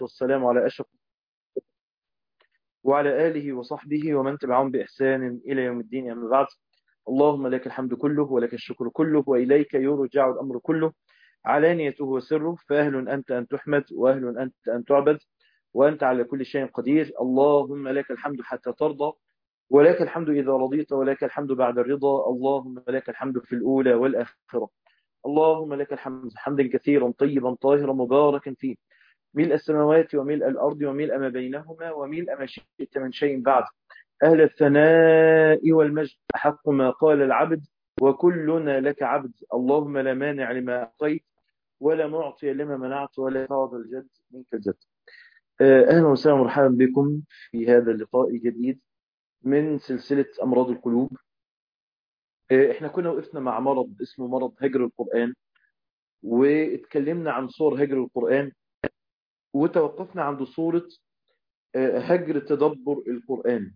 والسلام على أشرف وعلى آله وصحبه ومن تبعهم بإحسان إلى يوم الدين أما بعد اللهم لك الحمد كله ولك الشكر كله وإليك يرجع الأمر كله علانيته وسره فأهل أنت أن تحمد وأهل أنت أن تعبد وأنت على كل شيء قدير اللهم لك الحمد حتى ترضى ولك الحمد إذا رضيت ولك الحمد بعد الرضا اللهم لك الحمد في الأولى والآخرة اللهم لك الحمد حمدا كثيرا طيبا طاهرا مباركا فيه ملء السماوات وملء الأرض وملء ما بينهما وملء ما شئت من شيء بعد أهل الثناء والمجد أحق ما قال العبد وكلنا لك عبد اللهم لا مانع لما أعطيت ولا معطي لما منعت ولا فاض الجد منك الجد أهلا وسهلا ومرحبا بكم في هذا اللقاء الجديد من سلسلة أمراض القلوب احنا كنا وقفنا مع مرض اسمه مرض هجر القرآن واتكلمنا عن صور هجر القرآن وتوقفنا عند صورة هجر تدبر القرآن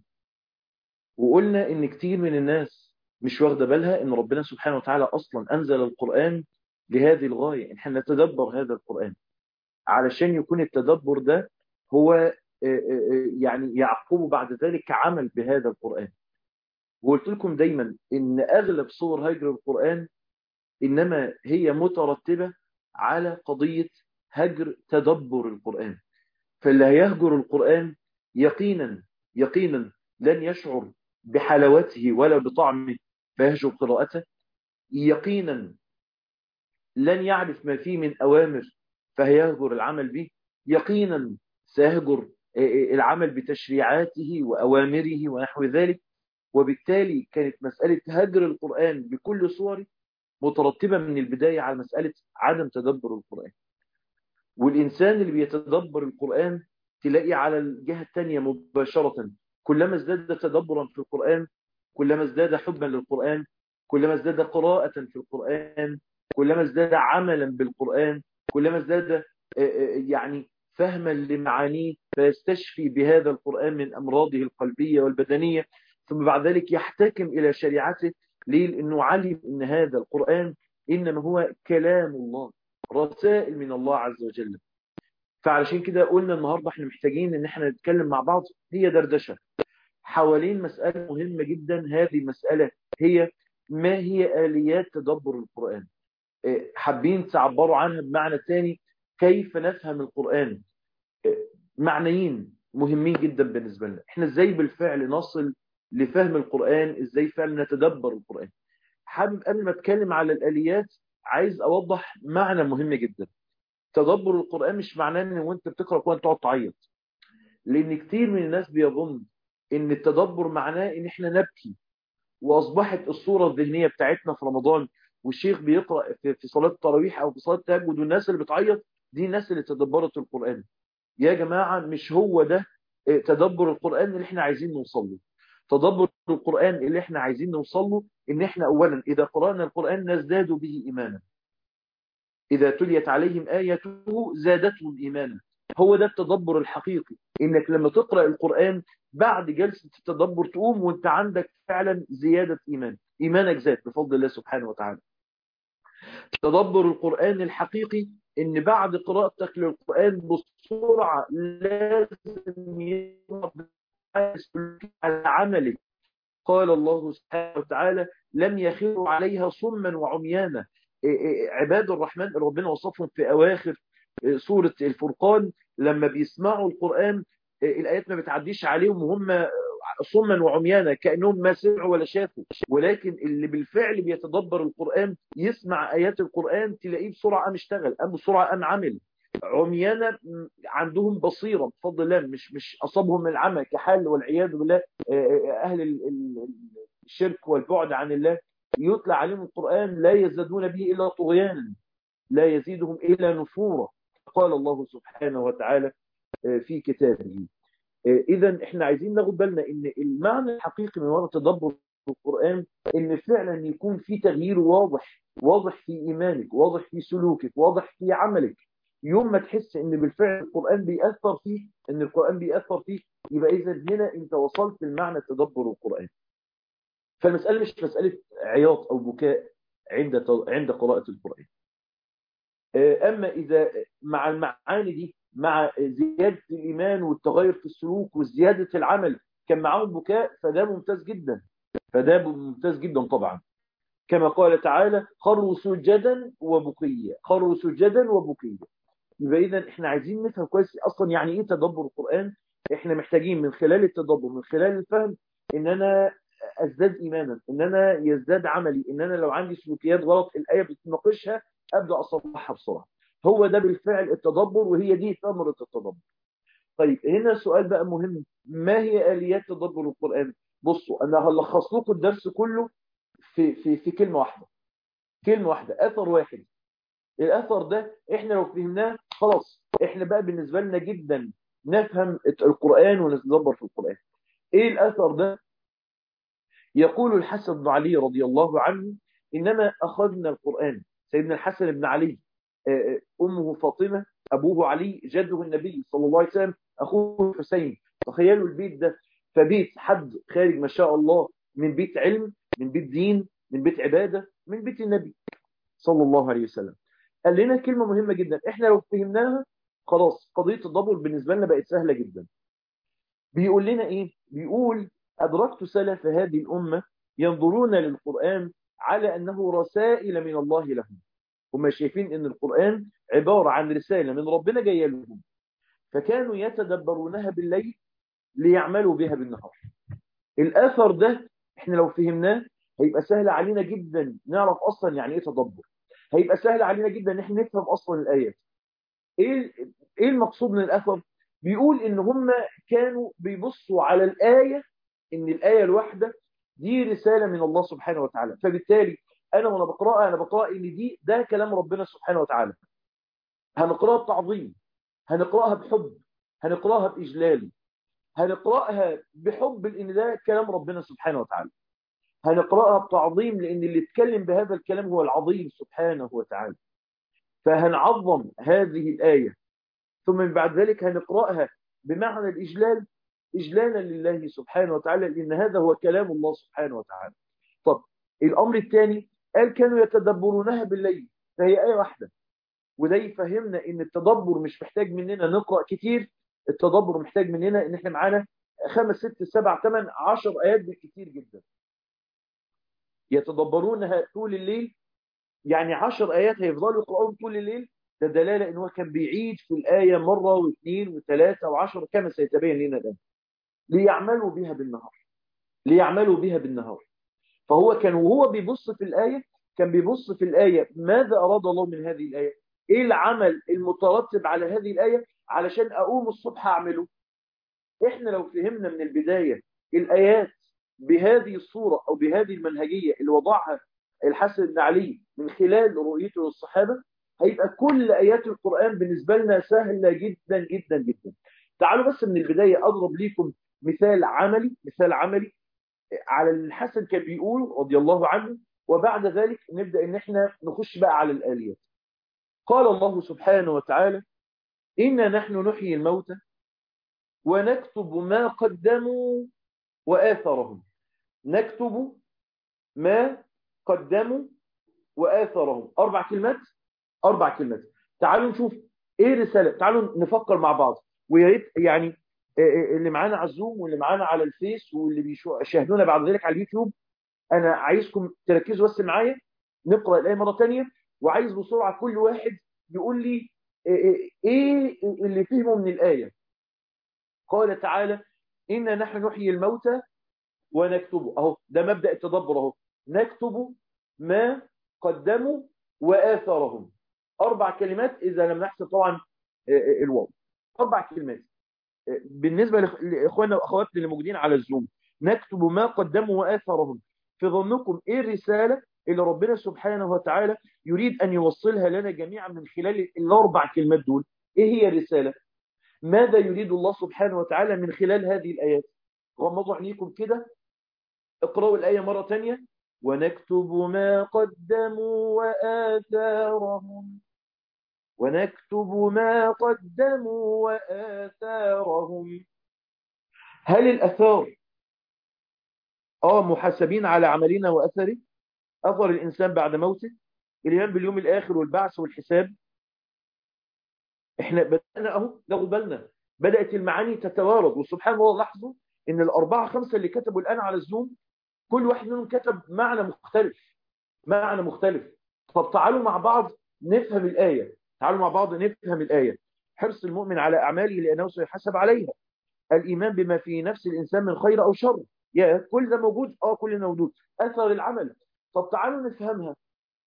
وقلنا ان كتير من الناس مش واخده بالها ان ربنا سبحانه وتعالى اصلا انزل القرآن لهذه الغاية ان احنا نتدبر هذا القرآن علشان يكون التدبر ده هو يعني يعقبه بعد ذلك عمل بهذا القرآن وقلت لكم دايما ان اغلب صور هجر القرآن انما هي مترتبة على قضية هجر تدبر القرآن فاللي هيهجر القرآن يقينا يقينا لن يشعر بحلاوته ولا بطعمه فيهجر قراءته يقينا لن يعرف ما فيه من أوامر فهيهجر العمل به يقينا سيهجر العمل بتشريعاته وأوامره ونحو ذلك وبالتالي كانت مسألة هجر القرآن بكل صوره مترتبة من البداية على مسألة عدم تدبر القرآن والإنسان اللي بيتدبر القرآن تلاقي على الجهة الثانية مباشرة كلما ازداد تدبرا في القرآن كلما ازداد حبا للقرآن كلما ازداد قراءة في القرآن كلما ازداد عملا بالقرآن كلما ازداد يعني فهما لمعانيه فيستشفي بهذا القرآن من أمراضه القلبية والبدنية ثم بعد ذلك يحتكم إلى شريعته ليه؟ لأنه علم أن هذا القرآن إنما هو كلام الله رسائل من الله عز وجل فعلشان كده قلنا النهاردة احنا محتاجين ان احنا نتكلم مع بعض هي دردشة حوالين مسألة مهمة جدا هذه المسألة هي ما هي آليات تدبر القرآن حابين تعبروا عنها بمعنى ثاني كيف نفهم القرآن معنيين مهمين جدا بالنسبة لنا احنا ازاي بالفعل نصل لفهم القرآن ازاي فعلا نتدبر القرآن حابب قبل ما اتكلم على الآليات عايز اوضح معنى مهم جدا تدبر القرآن مش معناه ان وانت بتقرأ القرآن تقعد تعيط لان كتير من الناس بيظن ان التدبر معناه ان احنا نبكي واصبحت الصورة الذهنية بتاعتنا في رمضان والشيخ بيقرأ في صلاة التراويح او في صلاة التهجد والناس اللي بتعيط دي الناس اللي تدبرت القرآن يا جماعة مش هو ده تدبر القرآن اللي احنا عايزين نوصل له تدبر القرآن اللي احنا عايزين نوصل له ان احنا اولا اذا قرأنا القرآن نزداد به ايمانا اذا تليت عليهم آياته زادتهم ايمانا هو ده التدبر الحقيقي انك لما تقرأ القرآن بعد جلسة التدبر تقوم وانت عندك فعلا زيادة ايمان ايمانك زاد بفضل الله سبحانه وتعالى تدبر القرآن الحقيقي ان بعد قراءتك للقرآن بسرعة لازم يظهر على عملك قال الله سبحانه وتعالى لم يخروا عليها صما وعميانا عباد الرحمن ربنا وصفهم في أواخر سورة الفرقان لما بيسمعوا القرآن الآيات ما بتعديش عليهم وهم صما وعميانا كأنهم ما سمعوا ولا شافوا ولكن اللي بالفعل بيتدبر القرآن يسمع آيات القرآن تلاقيه بسرعة قام اشتغل قام بسرعة قام عمل عميانة عندهم بصيرة بفضل الله مش مش أصابهم العمى كحال والعياذ بالله أهل الشرك والبعد عن الله يطلع عليهم القرآن لا يزدادون به إلا طغيانا لا يزيدهم إلا نفورا قال الله سبحانه وتعالى في كتابه إذا إحنا عايزين ناخد بالنا إن المعنى الحقيقي من وراء تدبر القرآن إن فعلا يكون في تغيير واضح واضح في إيمانك واضح في سلوكك واضح في عملك يوم ما تحس ان بالفعل القرآن بيأثر فيك ان القرآن بيأثر فيك يبقى اذا هنا انت وصلت لمعنى تدبر القرآن فالمسألة مش مسألة عياط او بكاء عند عند قراءة القرآن اما اذا مع المعاني دي مع زيادة الإيمان والتغير في السلوك وزيادة العمل كان معاهم بكاء فده ممتاز جدا فده ممتاز جدا طبعا كما قال تعالى خروا سجدا وبكيا خروا سجدا وبكيا يبقى اذا احنا عايزين نفهم كويس اصلا يعني ايه تدبر القرآن احنا محتاجين من خلال التدبر من خلال الفهم ان انا ازداد ايمانا ان انا يزداد عملي ان انا لو عندي سلوكيات غلط الايه بتناقشها ابدا اصلحها بسرعه هو ده بالفعل التدبر وهي دي ثمره التدبر طيب هنا سؤال بقى مهم ما هي اليات تدبر القران بصوا انا هلخص لكم الدرس كله في في في كلمه واحده كلمه واحده اثر واحد الاثر ده احنا لو فهمناه خلاص احنا بقى بالنسبه لنا جدا نفهم القران ونتدبر في القران ايه الاثر ده يقول الحسن بن علي رضي الله عنه إنما أخذنا القرآن سيدنا الحسن بن علي أمه فاطمة أبوه علي جده النبي صلى الله عليه وسلم أخوه حسين تخيلوا البيت ده فبيت حد خارج ما شاء الله من بيت علم من بيت دين من بيت عبادة من بيت النبي صلى الله عليه وسلم قال لنا كلمة مهمة جدا احنا لو فهمناها خلاص قضية الضبط بالنسبة لنا بقت سهلة جدا بيقول لنا ايه بيقول أدركت سلف هذه الأمة ينظرون للقرآن على أنه رسائل من الله لهم هم شايفين أن القرآن عبارة عن رسالة من ربنا جاية لهم فكانوا يتدبرونها بالليل ليعملوا بها بالنهار الأثر ده احنا لو فهمناه هيبقى سهل علينا جدا نعرف أصلا يعني إيه تدبر هيبقى سهل علينا جدا ان احنا نفهم أصلا الآيات إيه, إيه المقصود من الأثر بيقول ان هم كانوا بيبصوا على الآية ان الآية الواحدة دي رسالة من الله سبحانه وتعالى فبالتالي انا وانا بقراها انا بقرا ان دي ده كلام ربنا سبحانه وتعالى هنقراها بتعظيم هنقراها بحب هنقراها باجلال هنقراها بحب لان ده كلام ربنا سبحانه وتعالى هنقراها بتعظيم لان اللي اتكلم بهذا الكلام هو العظيم سبحانه وتعالى فهنعظم هذه الآية ثم من بعد ذلك هنقرأها بمعنى الإجلال إجلالا لله سبحانه وتعالى لأن هذا هو كلام الله سبحانه وتعالى طب الأمر الثاني قال كانوا يتدبرونها بالليل فهي آية واحدة وده يفهمنا ان التدبر مش محتاج مننا نقرأ كتير التدبر محتاج مننا ان احنا معانا خمس ست سبع ثمان عشر آيات بالكتير جدا يتدبرونها طول الليل يعني عشر آيات هيفضلوا يقرأون طول الليل ده دلالة ان هو كان بيعيد في الآية مرة واثنين وثلاثة وعشرة كما سيتبين لنا الآن ليعملوا بها بالنهار ليعملوا بها بالنهار فهو كان وهو بيبص في الآية كان بيبص في الآية ماذا أراد الله من هذه الآية إيه العمل المترتب على هذه الآية علشان أقوم الصبح أعمله إحنا لو فهمنا من البداية الآيات بهذه الصورة أو بهذه المنهجية اللي وضعها الحسن بن علي من خلال رؤيته للصحابة هيبقى كل آيات القرآن بالنسبة لنا سهلة جدا جدا جدا تعالوا بس من البداية أضرب لكم مثال عملي مثال عملي على الحسن كان بيقول رضي الله عنه وبعد ذلك نبدأ ان احنا نخش بقى على الآليات قال الله سبحانه وتعالى إنا نحن نحيي الموتى ونكتب ما قدموا وآثرهم نكتب ما قدموا وآثرهم أربع كلمات أربع كلمات تعالوا نشوف إيه رسالة تعالوا نفكر مع بعض ويا ريت يعني اللي معانا على الزوم واللي معانا على الفيس واللي بيشاهدونا بعد ذلك على اليوتيوب انا عايزكم تركزوا بس معايا نقرا الايه مره ثانيه وعايز بسرعه كل واحد يقول لي ايه اللي فهمه من الايه قال تعالى انا نحن نحيي الموتى ونكتبه اهو ده مبدا التدبر اهو نكتب ما قدموا واثرهم اربع كلمات اذا لم نحسب طبعا الواو اربع كلمات بالنسبه لاخواننا واخواتنا اللي موجودين على الزوم نكتب ما قدموا واثرهم في ظنكم ايه الرساله اللي ربنا سبحانه وتعالى يريد ان يوصلها لنا جميعا من خلال الاربع كلمات دول ايه هي الرساله ماذا يريد الله سبحانه وتعالى من خلال هذه الايات غمضوا عينيكم كده اقرأوا الآية مرة ثانية ونكتب ما قدموا وآثارهم ونكتب ما قدموا وآثارهم هل الأثار آه محاسبين على عملنا وأثره أثر الإنسان بعد موته الإيمان باليوم الآخر والبعث والحساب احنا بدأنا اهو ناخد بالنا بدأت المعاني تتوارد وسبحان الله لاحظوا ان الاربعة خمسة اللي كتبوا الان على الزوم كل واحد منهم كتب معنى مختلف معنى مختلف طب تعالوا مع بعض نفهم الآية تعالوا مع بعض نفهم الآية حرص المؤمن على أعماله لأنه سيحاسب عليها الإيمان بما في نفس الإنسان من خير أو شر يا كل ده موجود اه كل ده موجود أثر العمل طب تعالوا نفهمها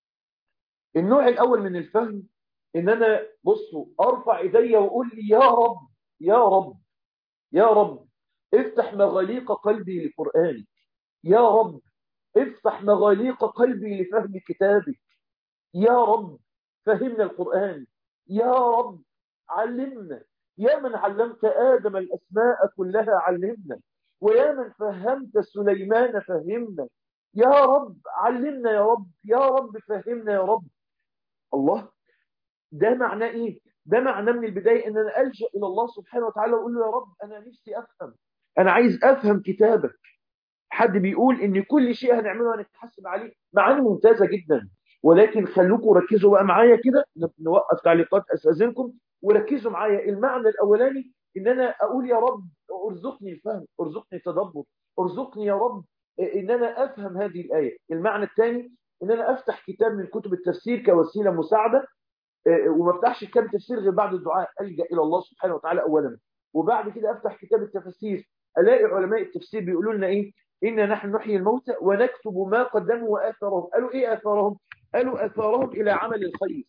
النوع الأول من الفهم إن أنا بصوا أرفع إيدي وأقول لي يا رب يا رب يا رب افتح مغاليق قلبي لقرآنك يا رب افتح مغاليق قلبي لفهم كتابك يا رب فهمنا القرآن يا رب علمنا يا من علمت آدم الأسماء كلها علمنا ويا من فهمت سليمان فهمنا يا رب علمنا يا رب يا رب فهمنا يا رب الله ده معناه ايه ده معناه من البداية ان انا ألجأ الى الله سبحانه وتعالى واقول له يا رب انا نفسي افهم انا عايز افهم كتابك حد بيقول ان كل شيء هنعمله هنتحاسب عليه معاني ممتازة جدا ولكن خلوكم ركزوا بقى معايا كده نوقف تعليقات استاذنكم وركزوا معايا المعنى الاولاني ان انا اقول يا رب ارزقني الفهم ارزقني التدبر ارزقني يا رب ان انا افهم هذه الايه المعنى الثاني ان انا افتح كتاب من كتب التفسير كوسيله مساعده وما افتحش كتاب التفسير غير بعد الدعاء الجا الى الله سبحانه وتعالى اولا وبعد كده افتح كتاب التفسير الاقي علماء التفسير بيقولوا لنا ايه إنا نحن نحيي الموتى ونكتب ما قدموا وآثارهم قالوا إيه آثارهم قالوا آثارهم إلى عمل الخير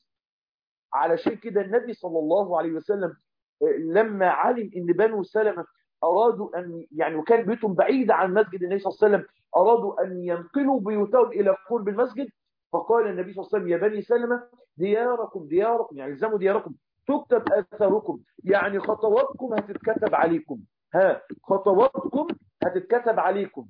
علشان كده النبي صلى الله عليه وسلم لما علم إن بنو سلمة أرادوا أن يعني وكان بيوتهم بعيدة عن مسجد النبي صلى الله عليه وسلم أرادوا أن ينقلوا بيوتهم إلى قرب المسجد فقال النبي صلى الله عليه وسلم يا بني سلمة دياركم دياركم يعني الزموا دياركم تكتب آثاركم يعني خطواتكم هتتكتب عليكم ها خطواتكم هتتكتب عليكم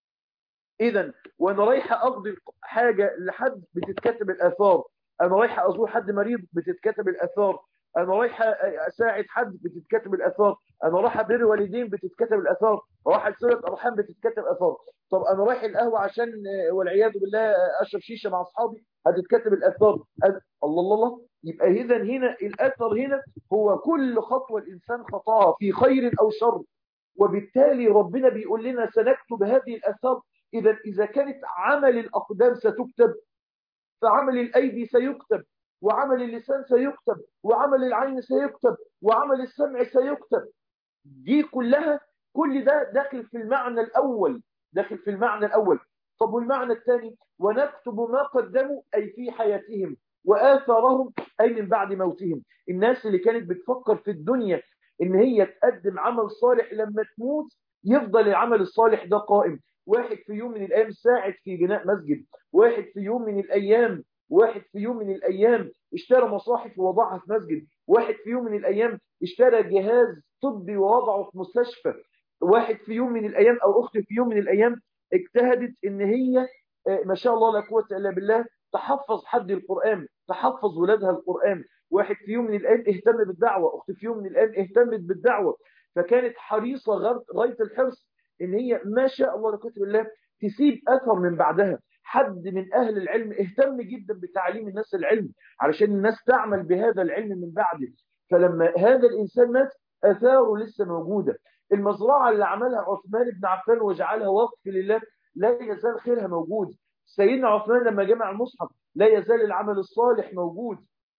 اذا وانا رايحه اقضي حاجه لحد بتتكتب الاثار انا رايحه ازور حد مريض بتتكتب الاثار انا رايحه اساعد حد بتتكتب الاثار انا رايحه بر والدين بتتكتب الاثار رايحه لصله ارحام بتتكتب اثار طب انا رايح القهوه عشان والعياذ بالله اشرب شيشه مع اصحابي هتتكتب الاثار الله الله الله يبقى اذا هنا الاثر هنا هو كل خطوه الانسان خطاها في خير او شر وبالتالي ربنا بيقول لنا سنكتب هذه الاثار إذا إذا كانت عمل الأقدام ستكتب فعمل الأيدي سيكتب وعمل اللسان سيكتب وعمل العين سيكتب وعمل السمع سيكتب دي كلها كل ده داخل في المعنى الأول داخل في المعنى الأول طب والمعنى الثاني ونكتب ما قدموا أي في حياتهم وآثارهم أي من بعد موتهم الناس اللي كانت بتفكر في الدنيا إن هي تقدم عمل صالح لما تموت يفضل العمل الصالح ده قائم واحد في يوم من الأيام ساعد في بناء مسجد واحد في يوم من الأيام واحد في يوم من الأيام اشترى مصاحف ووضعها في مسجد واحد في يوم من الأيام اشترى جهاز طبي ووضعه في مستشفى واحد في يوم من الأيام أو أخت في يوم من الأيام اجتهدت إن هي ما شاء الله لا قوة إلا بالله تحفظ حد القرآن تحفظ ولادها القرآن واحد في يوم من الأيام اهتم بالدعوة أخت في يوم من الأيام اهتمت بالدعوة فكانت حريصة غاية الحرص ان هي ما شاء الله لا قوه بالله تسيب اثر من بعدها حد من اهل العلم اهتم جدا بتعليم الناس العلم علشان الناس تعمل بهذا العلم من بعده فلما هذا الانسان مات اثاره لسه موجوده المزرعه اللي عملها عثمان بن عفان وجعلها وقف لله لا يزال خيرها موجود سيدنا عثمان لما جمع المصحف لا يزال العمل الصالح موجود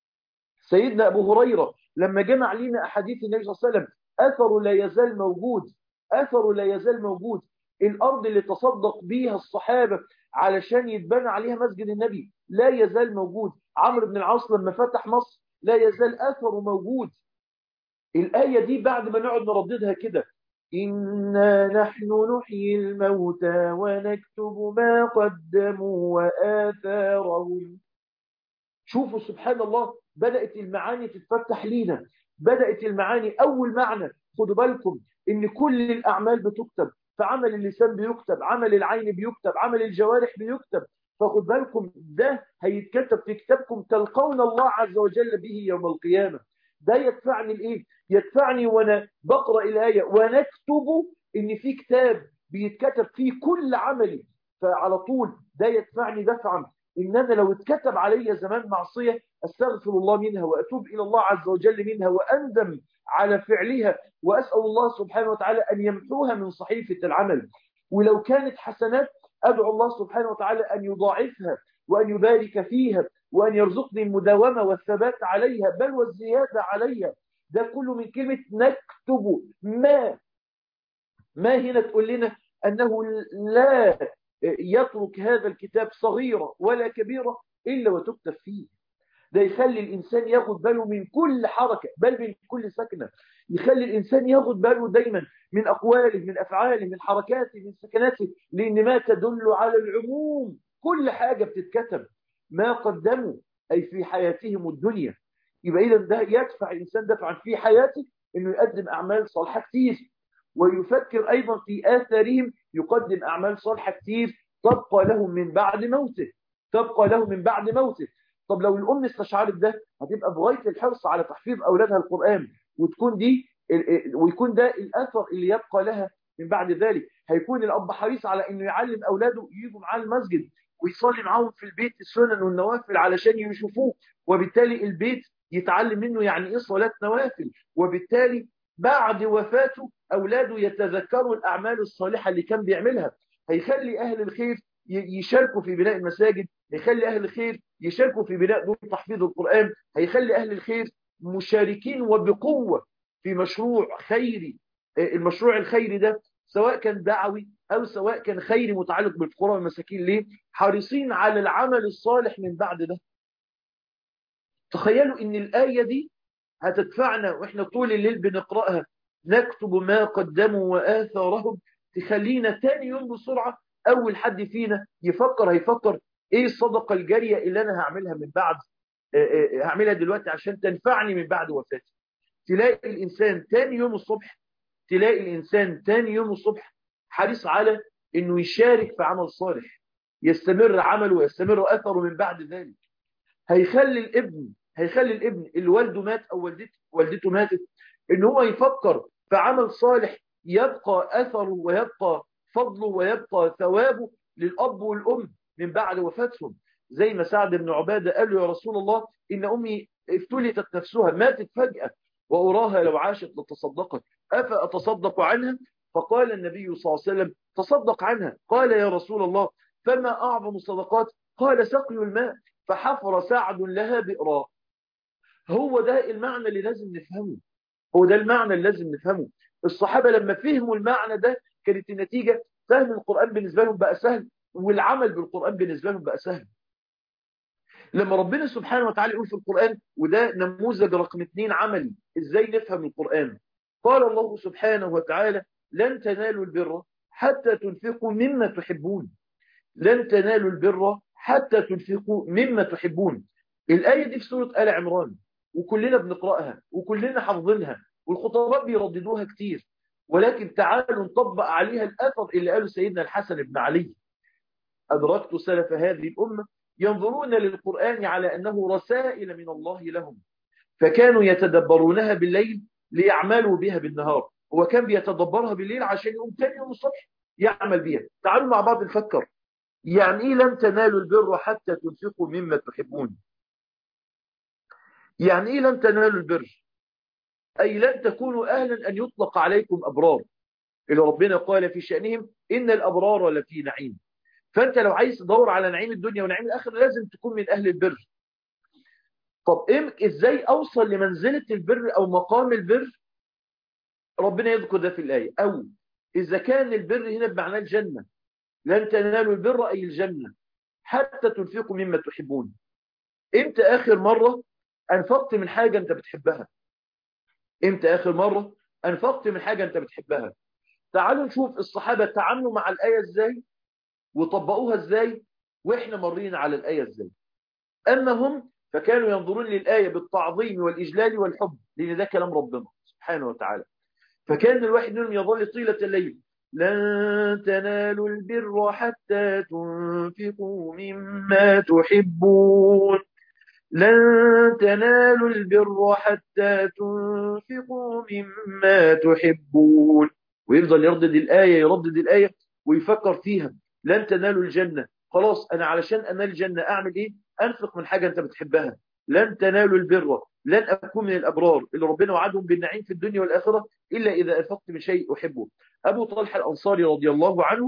سيدنا ابو هريره لما جمع لنا احاديث النبي صلى الله عليه وسلم اثره لا يزال موجود أثره لا يزال موجود الأرض اللي تصدق بيها الصحابة علشان يتبنى عليها مسجد النبي لا يزال موجود عمرو بن العاص لما فتح مصر لا يزال أثره موجود الآية دي بعد ما نقعد نرددها كده إنا نحن نحيي الموتى ونكتب ما قدموا وآثارهم شوفوا سبحان الله بدأت المعاني تتفتح لينا بدأت المعاني أول معنى خدوا بالكم ان كل الاعمال بتكتب فعمل اللسان بيكتب عمل العين بيكتب عمل الجوارح بيكتب فخد بالكم ده هيتكتب في كتابكم تلقون الله عز وجل به يوم القيامة ده يدفعني لايه يدفعني وانا بقرا الايه ونكتب ان في كتاب بيتكتب فيه كل عملي فعلى طول ده يدفعني دفعا ان انا لو اتكتب علي زمان معصيه استغفر الله منها واتوب الى الله عز وجل منها واندم على فعلها واسال الله سبحانه وتعالى ان يمحوها من صحيفه العمل ولو كانت حسنات ادعو الله سبحانه وتعالى ان يضاعفها وان يبارك فيها وان يرزقني المداومه والثبات عليها بل والزياده عليها ده كله من كلمه نكتب ما ما هنا تقول لنا انه لا يترك هذا الكتاب صغيرة ولا كبيرة إلا وتكتب فيه ده يخلي الإنسان ياخد باله من كل حركة بل من كل سكنة يخلي الإنسان ياخد باله دايما من أقواله من أفعاله من حركاته من سكناته لأن ما تدل على العموم كل حاجة بتتكتب ما قدموا أي في حياتهم الدنيا يبقى إذا ده يدفع الإنسان دفعا في حياته أنه يقدم أعمال صالحة كتير ويفكر أيضا في آثارهم يقدم أعمال صالحة كتير تبقى لهم من بعد موته تبقى لهم من بعد موته طب لو الأم استشعرت ده هتبقى بغاية الحرص على تحفيظ أولادها القرآن وتكون دي ويكون ده الأثر اللي يبقى لها من بعد ذلك هيكون الأب حريص على أنه يعلم أولاده يجوا معاه المسجد ويصلي معاهم في البيت السنن والنوافل علشان يشوفوه وبالتالي البيت يتعلم منه يعني إيه صلاة نوافل وبالتالي بعد وفاته أولاده يتذكروا الأعمال الصالحة اللي كان بيعملها هيخلي أهل الخير يشاركوا في بناء المساجد هيخلي أهل الخير يشاركوا في بناء دور تحفيظ القرآن هيخلي أهل الخير مشاركين وبقوة في مشروع خيري المشروع الخيري ده سواء كان دعوي أو سواء كان خيري متعلق بالفقراء والمساكين ليه حريصين على العمل الصالح من بعد ده تخيلوا ان الآية دي هتدفعنا واحنا طول الليل بنقرأها نكتب ما قدموا وآثارهم تخلينا تاني يوم بسرعة أول حد فينا يفكر هيفكر إيه الصدقة الجارية اللي أنا هعملها من بعد هعملها دلوقتي عشان تنفعني من بعد وفاتي تلاقي الإنسان تاني يوم الصبح تلاقي الإنسان تاني يوم الصبح حريص على إنه يشارك في عمل صالح يستمر عمله ويستمر أثره من بعد ذلك هيخلي الابن هيخلي الابن اللي والده مات أو والدته, والدته ماتت إن هو يفكر في عمل صالح يبقى أثره ويبقى فضله ويبقى ثوابه للأب والأم من بعد وفاتهم زي ما سعد بن عبادة قال له يا رسول الله إن أمي افتلتت نفسها ماتت فجأة وأراها لو عاشت لتصدقت أفأتصدق عنها فقال النبي صلى الله عليه وسلم تصدق عنها قال يا رسول الله فما أعظم الصدقات قال سقي الماء فحفر سعد لها بئرا هو ده المعنى اللي لازم نفهمه هو ده المعنى اللي لازم نفهمه الصحابة لما فهموا المعنى ده كانت النتيجة فهم القرآن بالنسبة لهم بقى سهل والعمل بالقرآن بالنسبة لهم بقى سهل لما ربنا سبحانه وتعالى يقول في القرآن وده نموذج رقم اثنين عملي ازاي نفهم القرآن قال الله سبحانه وتعالى لن تنالوا البر حتى تنفقوا مما تحبون لن تنالوا البر حتى تنفقوا مما تحبون الآية دي في سورة آل عمران وكلنا بنقرأها وكلنا حافظينها والخطباء بيرددوها كتير ولكن تعالوا نطبق عليها الأثر اللي قاله سيدنا الحسن بن علي أدركت سلف هذه الأمة ينظرون للقرآن على أنه رسائل من الله لهم فكانوا يتدبرونها بالليل ليعملوا بها بالنهار هو كان بيتدبرها بالليل عشان يقوم تاني يوم الصبح يعمل بيها تعالوا مع بعض نفكر يعني إيه لن تنالوا البر حتى تنفقوا مما تحبون يعني إيه لن تنالوا البر أي لن تكونوا أهلا أن يطلق عليكم أبرار اللي ربنا قال في شأنهم إن الأبرار لفي نعيم فأنت لو عايز تدور على نعيم الدنيا ونعيم الآخرة لازم تكون من أهل البر طب إيه إزاي أوصل لمنزلة البر أو مقام البر ربنا يذكر ده في الآية أو إذا كان البر هنا بمعنى الجنة لن تنالوا البر أي الجنة حتى تنفقوا مما تحبون إمتى آخر مرة أنفقت من حاجة أنت بتحبها إمتى آخر مرة أنفقت من حاجة أنت بتحبها تعالوا نشوف الصحابة تعاملوا مع الآية إزاي وطبقوها إزاي وإحنا مرين على الآية إزاي أما هم فكانوا ينظرون للآية بالتعظيم والإجلال والحب لأن ده كلام ربنا سبحانه وتعالى فكان الواحد منهم يظل طيلة الليل لن تنالوا البر حتى تنفقوا مما تحبون لن تنالوا البر حتى تنفقوا مما تحبون ويفضل يردد الآية يردد الآية ويفكر فيها لن تنالوا الجنة خلاص أنا علشان أنال الجنة أعمل إيه أنفق من حاجة أنت بتحبها لن تنالوا البر لن أكون من الأبرار اللي ربنا وعدهم بالنعيم في الدنيا والآخرة إلا إذا أنفقت من شيء أحبه أبو طلحة الأنصاري رضي الله عنه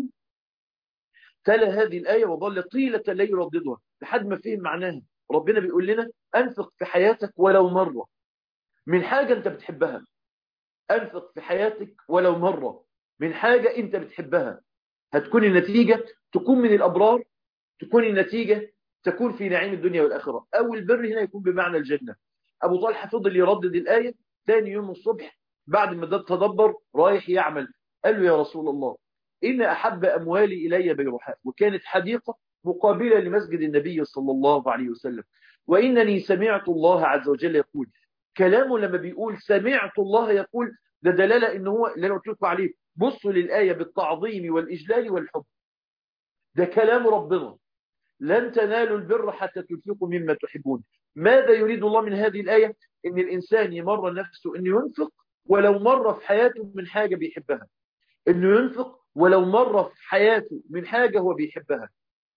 تلا هذه الآية وظل طيلة الليل يرددها لحد ما فهم معناها ربنا بيقول لنا أنفق في حياتك ولو مرة من حاجة أنت بتحبها أنفق في حياتك ولو مرة من حاجة أنت بتحبها هتكون النتيجة تكون من الأبرار تكون النتيجة تكون في نعيم الدنيا والآخرة أو البر هنا يكون بمعنى الجنة أبو طلحة فضل يردد الآية ثاني يوم الصبح بعد ما ده تدبر رايح يعمل قال له يا رسول الله إن أحب أموالي إلي بيرحاء وكانت حديقة مقابلة لمسجد النبي صلى الله عليه وسلم وإنني سمعت الله عز وجل يقول كلامه لما بيقول سمعت الله يقول ده دلالة إن هو اللي أنا قلت لكم عليه بصوا للآية بالتعظيم والإجلال والحب ده كلام ربنا لن تنالوا البر حتى تنفقوا مما تحبون ماذا يريد الله من هذه الآية إن الإنسان يمر نفسه إنه ينفق ولو مرة في حياته من حاجة بيحبها إنه ينفق ولو مرة في حياته من حاجة هو بيحبها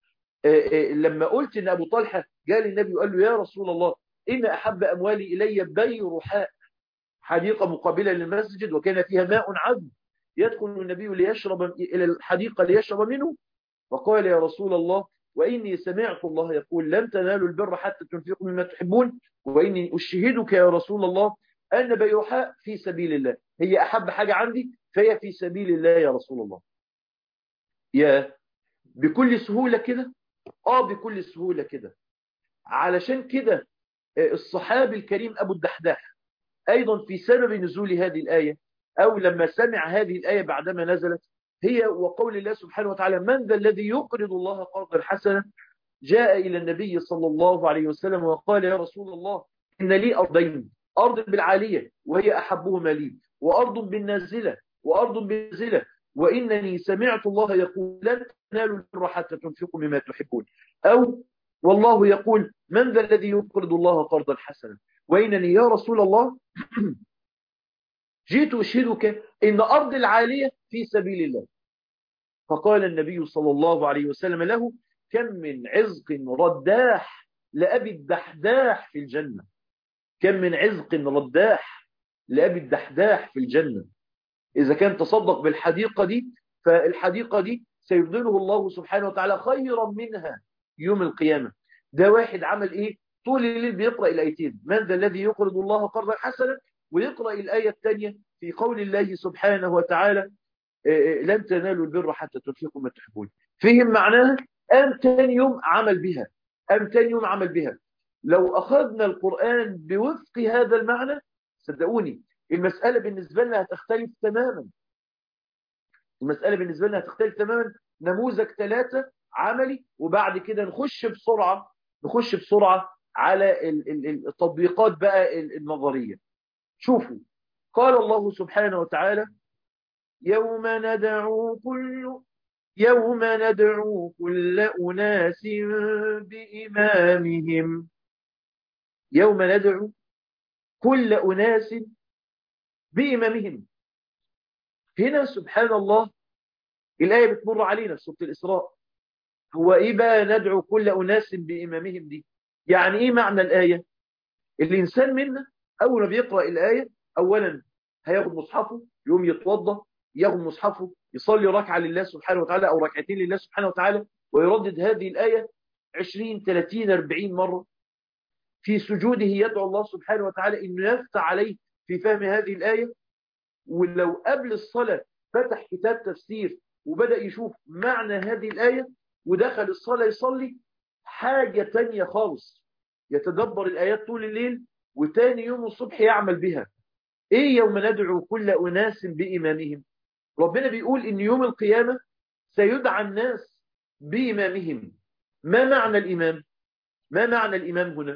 لما قلت إن أبو طلحة جاء للنبي وقال له يا رسول الله إن أحب أموالي إلي بيرحاء حديقة مقابلة للمسجد وكان فيها ماء عذب يدخل النبي ليشرب إلى الحديقة ليشرب منه فقال يا رسول الله وإني سمعت الله يقول لن تنالوا البر حتى تنفقوا مما تحبون وإني أشهدك يا رسول الله أن بيرحاء في سبيل الله هي أحب حاجة عندي فهي في سبيل الله يا رسول الله يا بكل سهولة كده آه بكل سهولة كده علشان كده الصحابي الكريم أبو الدحداح أيضا في سبب نزول هذه الآية أو لما سمع هذه الآية بعدما نزلت هي وقول الله سبحانه وتعالى من ذا الذي يقرض الله قرضا حسنا جاء إلى النبي صلى الله عليه وسلم وقال يا رسول الله إن لي أرضين أرض بالعالية وهي أحبهما لي وأرض بالنازلة وأرض بالنازلة وإنني سمعت الله يقول لن تنالوا البر حتى تنفقوا مما تحبون أو والله يقول من ذا الذي يقرض الله قرضا حسنا وإنني يا رسول الله جئت أشهدك إن أرض العالية في سبيل الله فقال النبي صلى الله عليه وسلم له كم من عزق رداح لأبي الدحداح في الجنة كم من عزق رداح لأبي الدحداح في الجنة إذا كان تصدق بالحديقة دي فالحديقة دي سيبذله الله سبحانه وتعالى خيرا منها يوم القيامة ده واحد عمل إيه طول الليل بيقرأ الآيتين من ذا الذي يقرض الله قرضا حسنا ويقرأ الآية الثانية في قول الله سبحانه وتعالى لن تنالوا البر حتى تنفقوا ما تحبون فهم معناها أم تاني يوم عمل بها أم تاني يوم عمل بها لو أخذنا القرآن بوفق هذا المعنى صدقوني المسألة بالنسبة لنا هتختلف تماما المسألة بالنسبة لنا هتختلف تماما نموذج ثلاثة عملي وبعد كده نخش بسرعة نخش بسرعة على التطبيقات بقى النظرية شوفوا قال الله سبحانه وتعالى يوم ندعو كل يوم ندعو كل أناس بإمامهم يوم ندعو كل أناس بإمامهم هنا سبحان الله الآية بتمر علينا في سورة الإسراء هو إيه بقى ندعو كل أناس بإمامهم دي يعني إيه معنى الآية الإنسان منا أول ما بيقرأ الآية أولا هياخد مصحفه يوم يتوضى ياخد مصحفه يصلي ركعة لله سبحانه وتعالى أو ركعتين لله سبحانه وتعالى ويردد هذه الآية 20 30 40 مرة في سجوده يدعو الله سبحانه وتعالى إنه يفتح عليه في فهم هذه الآية ولو قبل الصلاة فتح كتاب تفسير وبدأ يشوف معنى هذه الآية ودخل الصلاة يصلي حاجة تانية خالص يتدبر الآيات طول الليل وتاني يوم الصبح يعمل بها ايه يوم ندعو كل أناس بإمامهم ربنا بيقول ان يوم القيامة سيدعى الناس بإمامهم ما معنى الإمام ما معنى الإمام هنا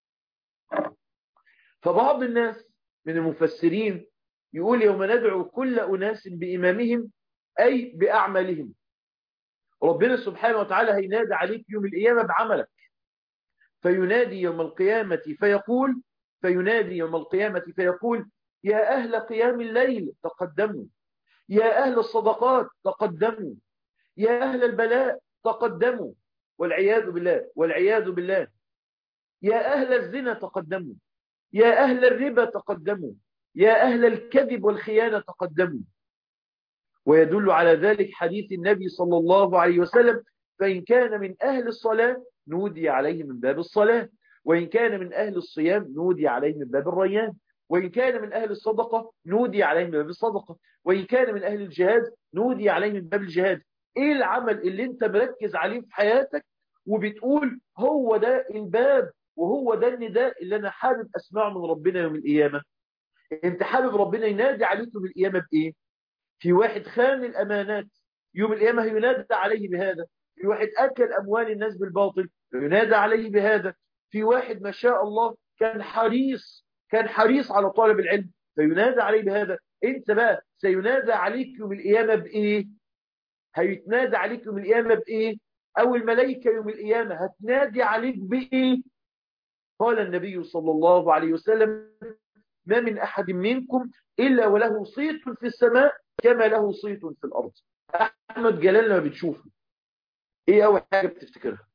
فبعض الناس من المفسرين يقول يوم ندعو كل أناس بإمامهم أي بأعمالهم ربنا سبحانه وتعالى هينادي عليك يوم القيامة بعملك فينادي يوم القيامة فيقول فينادي يوم القيامة فيقول يا أهل قيام الليل تقدموا يا أهل الصدقات تقدموا يا أهل البلاء تقدموا والعياذ بالله والعياذ بالله يا أهل الزنا تقدموا يا أهل الربا تقدموا يا أهل الكذب والخيانة تقدموا ويدل على ذلك حديث النبي صلى الله عليه وسلم فإن كان من أهل الصلاة نودي عليه من باب الصلاة وإن كان من أهل الصيام نودي عليه من باب الريان وإن كان من أهل الصدقة نودي عليه من باب الصدقة وإن كان من أهل الجهاد نودي عليه من باب الجهاد إيه العمل اللي أنت مركز عليه في حياتك وبتقول هو ده الباب وهو ده النداء اللي أنا حابب أسمعه من ربنا يوم القيامة أنت حابب ربنا ينادي عليك يوم القيامة بإيه في واحد خان الأمانات يوم القيامة ينادى عليه بهذا في واحد أكل أموال الناس بالباطل ينادى عليه بهذا في واحد ما شاء الله كان حريص كان حريص على طالب العلم فينادى عليه بهذا انت بقى سينادى عليك يوم القيامة بإيه هيتنادى عليك يوم القيامة بإيه أو الملائكة يوم القيامة هتنادي عليك بإيه قال النبي صلى الله عليه وسلم ما من أحد منكم إلا وله صيت في السماء كما له صيت في الأرض أحمد جلال لما بتشوفه إيه أول حاجة بتفتكرها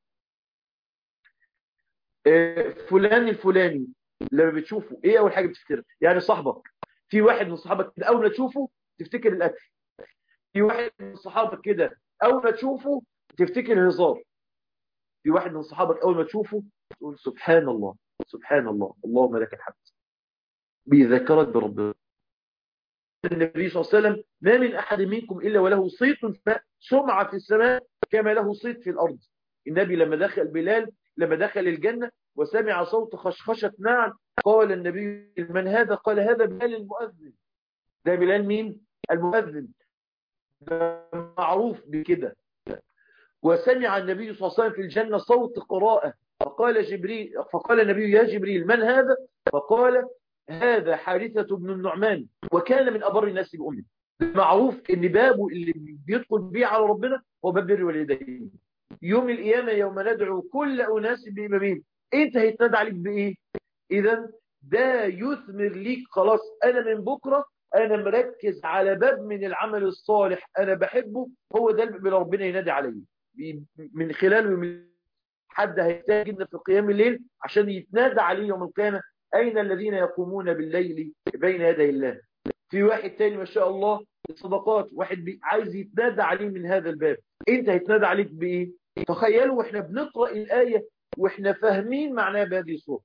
فلان الفلاني لما بتشوفه ايه اول حاجه بتفتكرها يعني صاحبك في واحد من صحابك كده اول ما تشوفه تفتكر الاكل في واحد من صحابك كده اول ما تشوفه تفتكر الهزار في واحد من صحابك اول ما تشوفه تقول سبحان الله سبحان الله اللهم لك الحمد بيذكرك بربنا النبي صلى الله عليه وسلم ما من احد منكم الا وله صيت سمعه في السماء كما له صيت في الارض النبي لما دخل بلال لما دخل الجنة وسمع صوت خشخشة نعل قال النبي من هذا قال هذا بلال المؤذن ده بلال مين المؤذن ده معروف بكده وسمع النبي صلى الله عليه وسلم في الجنة صوت قراءة فقال جبريل فقال النبي يا جبريل من هذا فقال هذا حارثة بن النعمان وكان من أبر الناس بأمه معروف ان بابه اللي بيدخل بيه على ربنا هو باب بر الوالدين يوم القيامة يوم ندعو كل أناس بإمامين أنت هيتنادى عليك بإيه إذا ده يثمر ليك خلاص أنا من بكرة أنا مركز على باب من العمل الصالح أنا بحبه هو ده اللي ربنا ينادي عليه من خلاله من حد هيحتاج جدا في قيام الليل عشان يتنادى عليه يوم القيامة أين الذين يقومون بالليل بين يدي الله في واحد تاني ما شاء الله الصدقات واحد عايز يتنادى عليه من هذا الباب انت هيتنادى عليك بايه تخيلوا واحنا بنقرأ الآية واحنا فاهمين معناها بهذه الصورة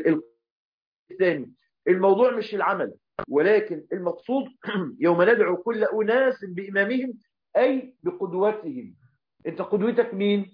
الثاني الموضوع مش العمل ولكن المقصود يوم ندعو كل أناس بإمامهم أي بقدوتهم انت قدوتك مين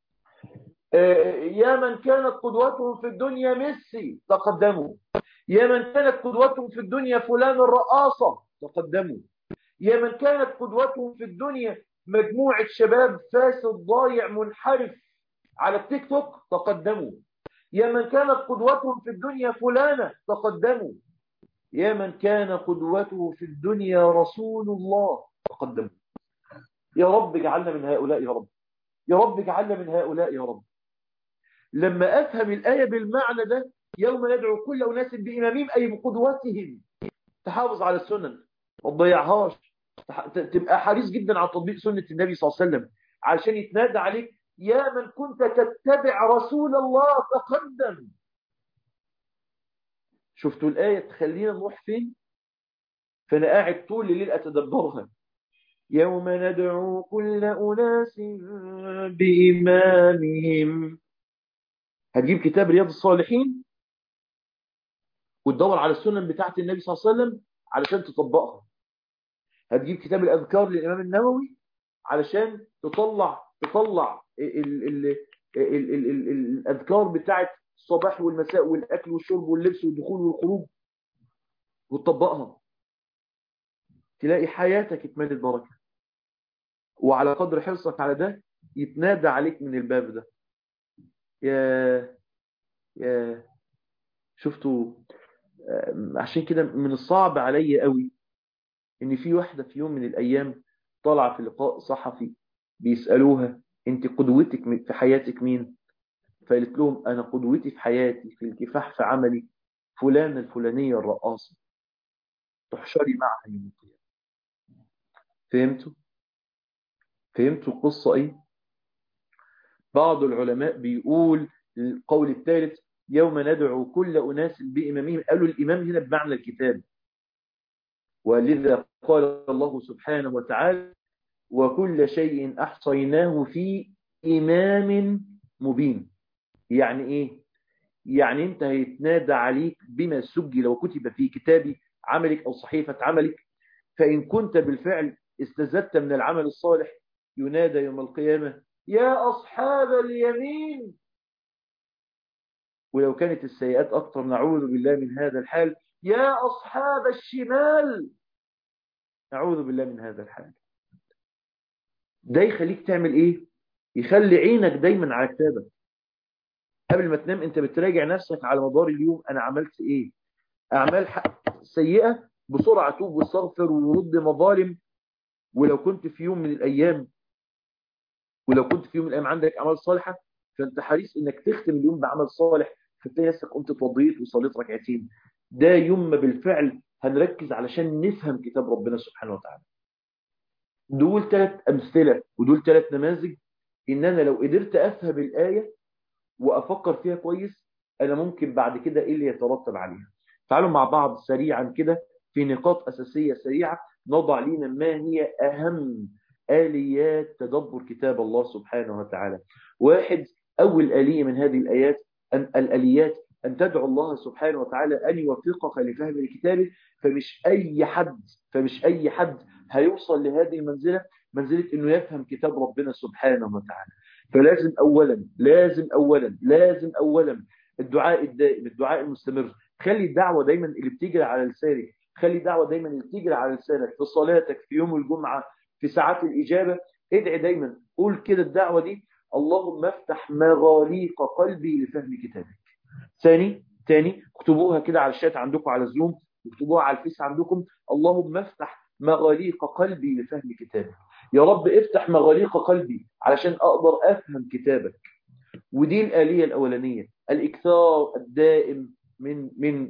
آه يا من كانت قدوتهم في الدنيا ميسي تقدموا يا من كانت قدوتهم في الدنيا فلان الرئاسة تقدموا يا من كانت قدوتهم في الدنيا مجموعة شباب فاسد ضايع منحرف على التيك توك تقدموا يا من كانت قدوتهم في الدنيا فلانة تقدموا يا من كان قدوته في الدنيا رسول الله تقدموا يا رب اجعلنا من هؤلاء يا رب يا رب اجعلنا من هؤلاء يا رب لما أفهم الآية بالمعنى ده يوم ندعو كل أناس بإمامهم أي بقدوتهم تحافظ على السنن ما تضيعهاش تبقى حريص جدا على تطبيق سنة النبي صلى الله عليه وسلم عشان يتنادى عليك يا من كنت تتبع رسول الله تقدم شفتوا الآية تخلينا نروح فين فأنا قاعد طول الليل أتدبرها يوم ندعو كل أناس بإمامهم هتجيب كتاب رياض الصالحين وتدور على السنن بتاعت النبي صلى الله عليه وسلم علشان تطبقها هتجيب كتاب الأذكار للإمام النووي علشان تطلع تطلع ال ال ال ال ال الأذكار بتاعت الصباح والمساء والأكل والشرب واللبس والدخول والخروج وتطبقها تلاقي حياتك اتملت بركة وعلى قدر حرصك على ده يتنادى عليك من الباب ده يا يا شفتوا عشان كده من الصعب عليا قوي ان في واحدة في يوم من الايام طالعة في لقاء صحفي بيسألوها انت قدوتك في حياتك مين فقالت لهم انا قدوتي في حياتي في الكفاح في عملي فلانة الفلانية الرقاصة تحشري معها يوم القيامة فهمتوا فهمتوا القصة ايه بعض العلماء بيقول القول الثالث يوم ندعو كل أناس بإمامهم قالوا الإمام هنا بمعنى الكتاب ولذا قال الله سبحانه وتعالى وكل شيء أحصيناه في إمام مبين يعني إيه؟ يعني أنت هيتنادى عليك بما سجل وكتب في كتاب عملك أو صحيفة عملك فإن كنت بالفعل استزدت من العمل الصالح ينادى يوم القيامة يا أصحاب اليمين ولو كانت السيئات أكثر نعوذ بالله من هذا الحال يا أصحاب الشمال نعوذ بالله من هذا الحال ده يخليك تعمل ايه يخلي عينك دايما على كتابك قبل ما تنام انت بتراجع نفسك على مدار اليوم انا عملت ايه اعمال سيئة بسرعة توب واستغفر ورد مظالم ولو كنت في يوم من الايام ولو كنت في يوم من الايام عندك اعمال صالحة فانت حريص انك تختم اليوم بعمل صالح فتلاقي نفسك قمت اتوضيت وصليت ركعتين ده يوم ما بالفعل هنركز علشان نفهم كتاب ربنا سبحانه وتعالى دول ثلاث أمثلة ودول ثلاث نماذج إن أنا لو قدرت أفهم الآية وأفكر فيها كويس أنا ممكن بعد كده إيه اللي يترتب عليها تعالوا مع بعض سريعا كده في نقاط أساسية سريعة نضع لنا ما هي أهم آليات تدبر كتاب الله سبحانه وتعالى واحد أول آلية من هذه الآيات أن الآليات أن تدعو الله سبحانه وتعالى أن يوفقك لفهم الكتاب فمش أي حد فمش أي حد هيوصل لهذه المنزلة منزلة أنه يفهم كتاب ربنا سبحانه وتعالى فلازم أولا لازم أولا لازم أولا الدعاء الدائم الدعاء المستمر خلي الدعوة دايما اللي بتجري على لسانك خلي الدعوة دايما اللي بتجري على لسانك في صلاتك في يوم الجمعة في ساعات الإجابة ادعي دايما قول كده الدعوة دي اللهم افتح مغاليق قلبي لفهم كتابك ثاني ثاني اكتبوها كده على الشات عندكم على زوم اكتبوها على الفيس عندكم اللهم افتح مغاليق قلبي لفهم كتابك يا رب افتح مغاليق قلبي علشان اقدر افهم كتابك ودي الآلية الأولانية الإكثار الدائم من من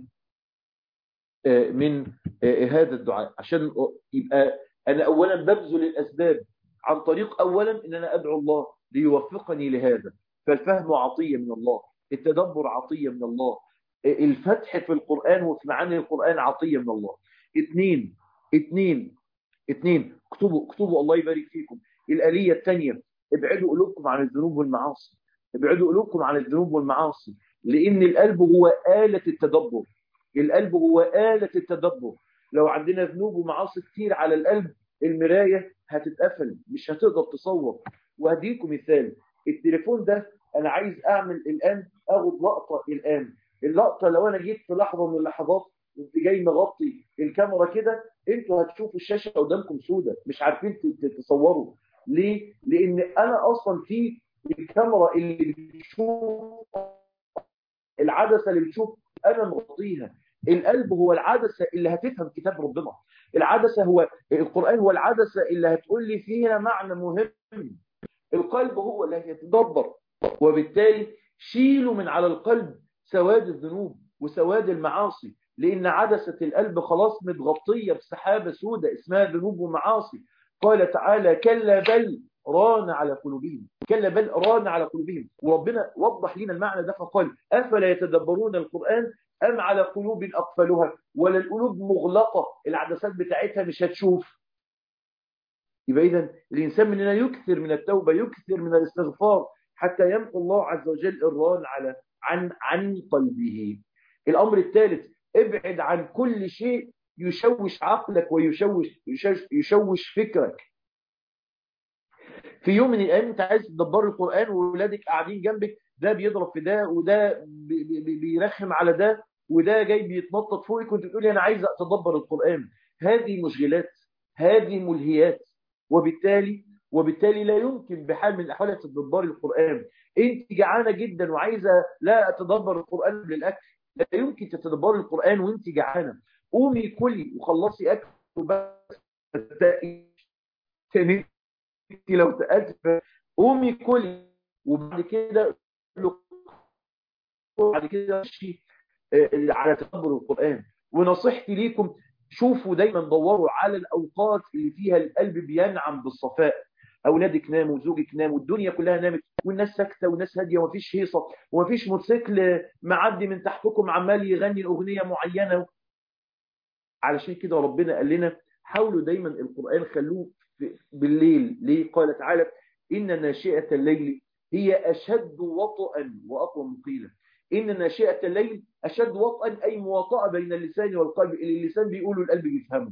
من هذا الدعاء عشان يبقى أنا أولا ببذل الأسباب عن طريق أولا إن أنا أدعو الله ليوفقني لهذا فالفهم عطية من الله التدبر عطية من الله الفتح في القرآن وفي معاني القرآن عطية من الله اثنين اثنين اثنين اكتبوا اكتبوا الله يبارك فيكم الآلية الثانية ابعدوا قلوبكم عن الذنوب والمعاصي ابعدوا قلوبكم عن الذنوب والمعاصي لأن القلب هو آلة التدبر القلب هو آلة التدبر لو عندنا ذنوب ومعاصي كتير على القلب المراية هتتقفل مش هتقدر تصور وهديكم مثال التليفون ده انا عايز اعمل الان اخد لقطة الان اللقطة لو انا جيت في لحظة من اللحظات كنت جاي مغطي الكاميرا كده انتوا هتشوفوا الشاشة قدامكم سودة مش عارفين تصوروا ليه؟ لان انا اصلا في الكاميرا اللي بتشوف العدسة اللي بتشوف انا مغطيها القلب هو العدسة اللي هتفهم كتاب ربنا العدسة هو القرآن هو العدسة اللي هتقول لي فيها معنى مهم القلب هو اللي هيتدبر وبالتالي شيلوا من على القلب سواد الذنوب وسواد المعاصي لأن عدسة القلب خلاص متغطية بسحابة سودة اسمها ذنوب ومعاصي قال تعالى كلا بل ران على قلوبهم كلا بل ران على قلوبهم وربنا وضح لنا المعنى ده فقال أفلا يتدبرون القرآن أم على قلوب أقفلها ولا القلوب مغلقة العدسات بتاعتها مش هتشوف يبقى إذا الإنسان مننا يكثر من التوبة يكثر من الاستغفار حتى يمحو الله عز وجل الران على عن عن قلبه الأمر الثالث ابعد عن كل شيء يشوش عقلك ويشوش يشوش, يشوش فكرك في يوم من الايام انت عايز تدبر القران واولادك قاعدين جنبك ده بيضرب في ده وده بيرخم على ده وده جاي بيتنطط فوقك وانت بتقولي انا عايز اتدبر القران هذه مشغلات هذه ملهيات وبالتالي وبالتالي لا يمكن بحال من الاحوال تدبر القران انت جعانه جدا وعايزه لا اتدبر القران للاكل لا يمكن تتدبر القران وانت جعانه قومي كلي وخلصي اكل وبس تاني لو سالت قومي كلي وبعد كده بعد كده مشي على تدبر القرآن ونصيحتي ليكم شوفوا دايما دوروا على الأوقات اللي فيها القلب بينعم بالصفاء اولادك ناموا وزوجك نام والدنيا كلها نامت والناس ساكته والناس هاديه ومفيش هيصه ومفيش موتوسيكل معدي من تحتكم عمال يغني اغنيه معينه علشان كده ربنا قال لنا حاولوا دايما القران خلوه بالليل ليه قال تعالى ان ناشئه الليل هي اشد وطئا واقوى قيلا ان ناشئه الليل اشد وطئا اي مواطاه بين اللسان والقلب اللي اللسان بيقوله القلب بيفهمه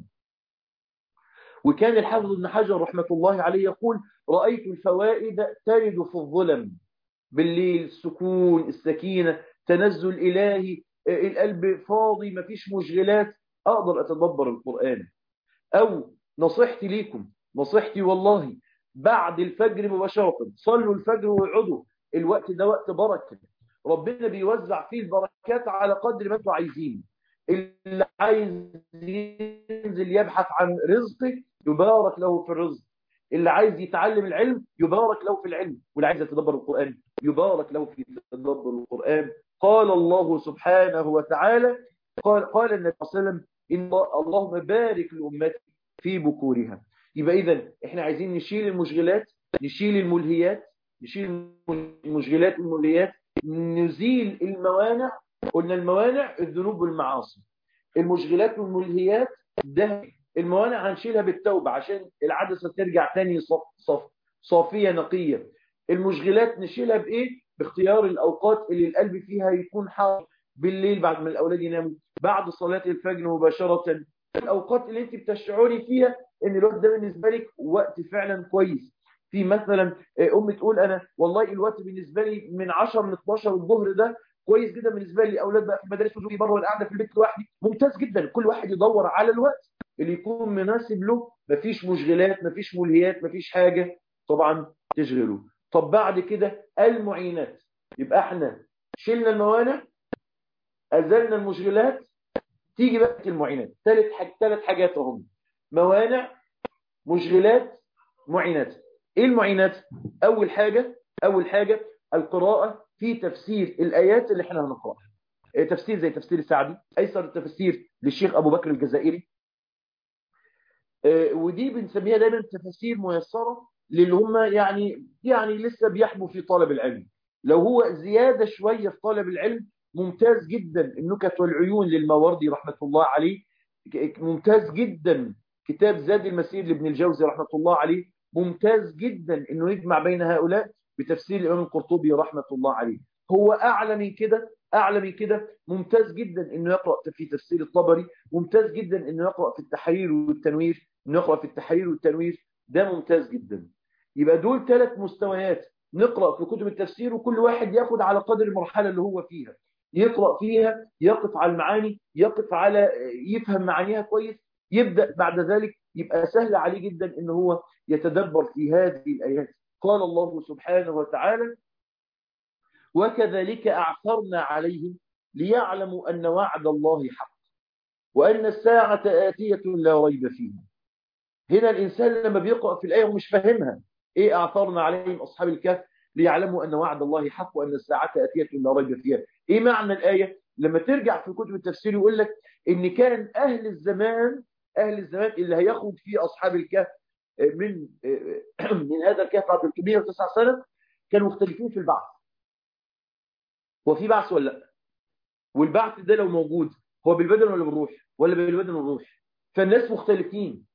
وكان الحافظ ابن حجر رحمة الله عليه يقول رأيت الفوائد ترد في الظلم بالليل السكون السكينة تنزل إلهي القلب فاضي مفيش مشغلات أقدر أتدبر القرآن أو نصيحتي ليكم نصيحتي والله بعد الفجر مباشرة صلوا الفجر واقعدوا الوقت ده وقت بركة ربنا بيوزع فيه البركات على قدر ما انتم عايزين اللي عايز ينزل يبحث عن رزقه يبارك له في الرزق اللي عايز يتعلم العلم يبارك له في العلم واللي عايز يتدبر القرآن يبارك له في تدبر القرآن قال الله سبحانه وتعالى قال قال النبي صلى الله عليه وسلم إن اللهم بارك لأمتي في بكورها يبقى إذا إحنا عايزين نشيل المشغلات نشيل الملهيات نشيل المشغلات والملهيات نزيل الموانع قلنا الموانع الذنوب والمعاصي المشغلات والملهيات ده الموانع هنشيلها بالتوبة عشان العدسة ترجع تاني صف صف صافية نقية المشغلات نشيلها بإيه باختيار الأوقات اللي القلب فيها يكون حاضر بالليل بعد ما الأولاد يناموا بعد صلاة الفجر مباشرة الأوقات اللي انت بتشعري فيها ان الوقت ده بالنسبة لك وقت فعلا كويس في مثلا أم تقول أنا والله الوقت بالنسبة لي من 10 ل 12 الظهر ده كويس جدا بالنسبة لي أولاد بقى في المدارس وزوجي بره ولا قاعدة في البيت لوحدي ممتاز جدا كل واحد يدور على الوقت اللي يكون مناسب له مفيش مشغلات مفيش ملهيات مفيش حاجة طبعا تشغله طب بعد كده المعينات يبقى احنا شلنا الموانع أزلنا المشغلات تيجي بقى المعينات ثلاث حاج... ثلاث حاجات هم موانع مشغلات معينات ايه المعينات اول حاجة اول حاجة القراءة في تفسير الآيات اللي احنا هنقرأها تفسير زي تفسير السعدي أيسر التفسير للشيخ أبو بكر الجزائري ودي بنسميها دايما تفاسير ميسرة للي هم يعني يعني لسه بيحبوا في طلب العلم لو هو زيادة شوية في طلب العلم ممتاز جدا النكت والعيون للماوردي رحمة الله عليه ممتاز جدا كتاب زاد المسير لابن الجوزي رحمة الله عليه ممتاز جدا انه يجمع بين هؤلاء بتفسير الامام القرطبي رحمة الله عليه هو اعلى من كده اعلى من كده ممتاز جدا انه يقرا في تفسير الطبري ممتاز جدا انه يقرا في التحرير والتنوير انه يقرا في التحرير والتنوير ده ممتاز جدا يبقى دول ثلاث مستويات نقرا في كتب التفسير وكل واحد ياخد على قدر المرحله اللي هو فيها يقرا فيها يقف على المعاني يقف على يفهم معانيها كويس يبدا بعد ذلك يبقى سهل عليه جدا ان هو يتدبر في هذه الايات قال الله سبحانه وتعالى وكذلك أعثرنا عليهم ليعلموا أن وعد الله حق وأن الساعة آتية لا ريب فيها هنا الإنسان لما بيقرأ في الآية ومش فاهمها إيه أعثرنا عليهم أصحاب الكهف ليعلموا أن وعد الله حق وأن الساعة آتية لا ريب فيها إيه معنى الآية لما ترجع في كتب التفسير يقول لك إن كان أهل الزمان أهل الزمان اللي هياخد فيه أصحاب الكهف من من هذا الكهف بعد 309 سنة كانوا مختلفين في البعث هو في بعث ولا لا والبعث ده لو موجود هو بالبدن ولا بالروح ولا بالبدن والروح فالناس مختلفين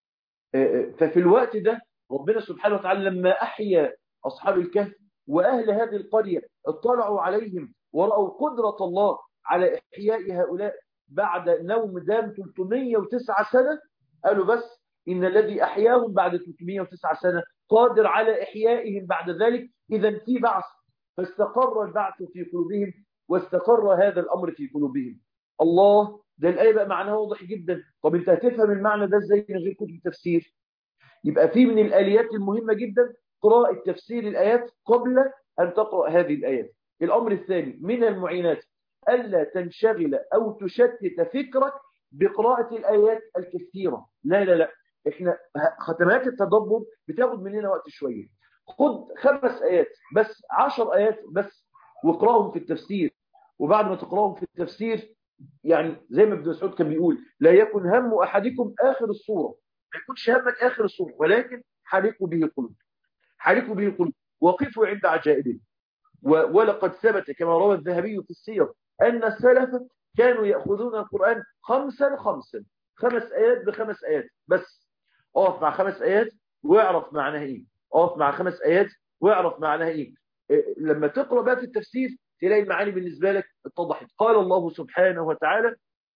ففي الوقت ده ربنا سبحانه وتعالى لما أحيا أصحاب الكهف وأهل هذه القرية اطلعوا عليهم ورأوا قدرة الله على إحياء هؤلاء بعد نوم دام 309 سنة قالوا بس إن الذي أحياهم بعد 309 سنة قادر على إحيائهم بعد ذلك إذا في بعث فاستقر البعث في قلوبهم واستقر هذا الأمر في قلوبهم الله ده الآية بقى معناها واضح جدا طب انت هتفهم المعنى ده ازاي من غير كتب التفسير يبقى في من الآليات المهمة جدا قراءة تفسير الآيات قبل أن تقرأ هذه الآيات الأمر الثاني من المعينات ألا تنشغل أو تشتت فكرك بقراءة الآيات الكثيرة لا لا لا احنا ختمات التدبر بتاخد مننا وقت شوية خد خمس آيات بس عشر آيات بس واقراهم في التفسير وبعد ما تقراهم في التفسير يعني زي ما ابن مسعود كان بيقول لا يكن هم أحدكم آخر الصورة ما يكونش همك آخر الصورة ولكن حرقوا به قلوب حركوا به القلوب وقفوا عند عجائبه ولقد ثبت كما روى الذهبي في السير أن السلف كانوا يأخذون القرآن خمسا خمسا خمس آيات بخمس آيات بس اقف مع خمس آيات واعرف معناها ايه اقف مع خمس آيات واعرف معناها ايه لما تقرأ بقى في التفسير تلاقي المعاني بالنسبة لك اتضحت قال الله سبحانه وتعالى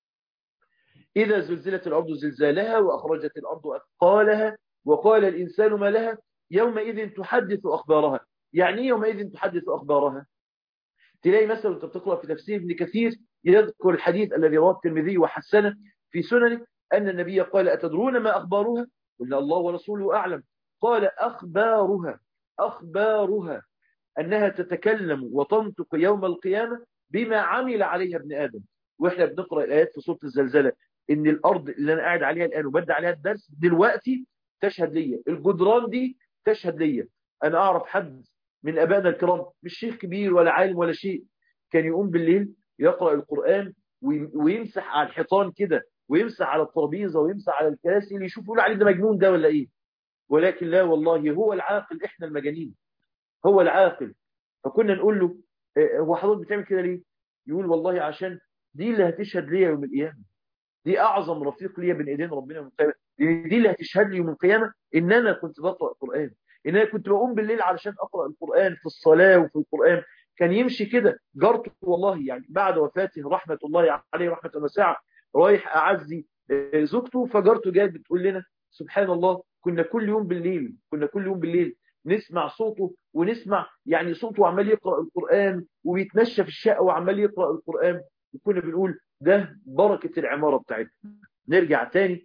إذا زلزلت الأرض زلزالها وأخرجت الأرض أثقالها وقال الإنسان ما لها يومئذ تحدث أخبارها يعني يومئذ تحدث أخبارها تلاقي مثلا أنت بتقرأ في تفسير ابن كثير يذكر الحديث الذي رواه الترمذي وحسنه في سننه أن النبي قال أتدرون ما أخبارها قلنا الله ورسوله أعلم قال أخبارها أخبارها أنها تتكلم وتنطق يوم القيامة بما عمل عليها ابن آدم وإحنا بنقرأ الآيات في سورة الزلزلة إن الأرض اللي أنا قاعد عليها الآن وبدأ عليها الدرس دلوقتي تشهد ليا الجدران دي تشهد ليا أنا أعرف حد من أبائنا الكرام مش شيخ كبير ولا عالم ولا شيء كان يقوم بالليل يقرأ القرآن ويمسح على الحيطان كده ويمسح على الترابيزه ويمسح على الكراسي اللي يشوف يقول عليه ده مجنون ده ولا ايه ولكن لا والله هو العاقل احنا المجانين هو العاقل فكنا نقول له هو حضرتك بتعمل كده ليه يقول والله عشان دي اللي هتشهد ليا يوم القيامه دي اعظم رفيق ليا بين ايدين ربنا يوم القيامه دي اللي هتشهد لي يوم القيامه ان انا كنت بقرا القران ان انا كنت بقوم بالليل علشان اقرا القران في الصلاه وفي القران كان يمشي كده جارته والله يعني بعد وفاته رحمه الله عليه رحمه واسعه رايح اعزي زوجته فجارته جايه بتقول لنا سبحان الله كنا كل يوم بالليل كنا كل يوم بالليل نسمع صوته ونسمع يعني صوته عمال يقرأ القرآن وبيتمشى في الشقة وعمال يقرأ القرآن وكنا بنقول ده بركة العمارة بتاعتنا نرجع تاني